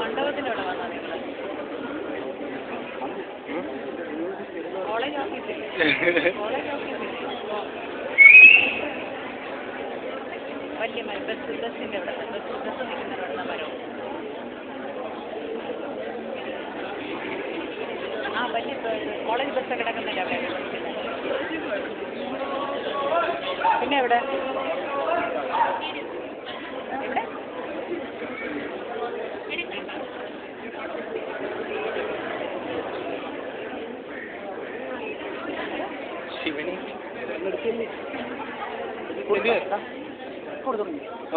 മണ്ഡപത്തിൻ്റെ അവിടെ വന്നാൽ നിങ്ങൾ കോളേജ് ഓഫീസില്ലേ കോളേജ് ഓഫീസില്ലേ വലിയ മരം ബസ് ബസ്സിൻ്റെ അവിടെ ബസ് ബസ് നിൽക്കുന്ന വെള്ള മരം ആ വലിയ ബ- കോളേജ് ബസ് കിടക്കുന്നില്ല അവിടെ പിന്നെ എവിടെ എവിടെ ശിവനി ഓ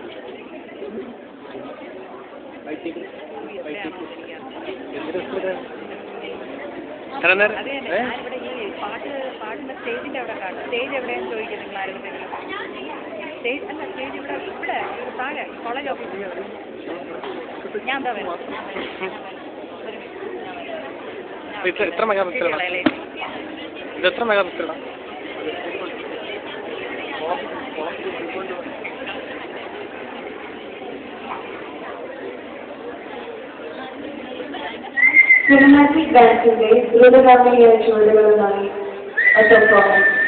എത്ര നേരം അത് തന്നെ ഏ? ഞാനിവിടെ ഈ പാട്ട് പാട്ടിന്റെ സ്റ്റേജിന്റെ അവിടെ കാണും സ്റ്റേജ് എവിടെയാന്ന് ചോദിക്കും നിങ്ങൾ ആരെങ്കിലും സ്റ്റേജ് അല്ല സ്റ്റേജ് ഇവിടെ ഇവിടെ ഇവിടെ താഴെ കോളേജ് ഓഫീസിൽ ഞാൻ എന്താ വരാം ഞാൻ വരാം. ഒരു മിനിറ്റ്. ഞാൻ വരാം. ഞാൻ ഇത് എത്ര മെഗാ പിക്സലാണ്? ശരിയല്ലേ? ഇത് എത്ര മെഗാ പിക്സലാണ് സിനിമാറ്റിക് ഡാൻസിന്റെ ദ്രുതഗാമിയായ ചുവടുകളുമായി പെർഫോമൻസ്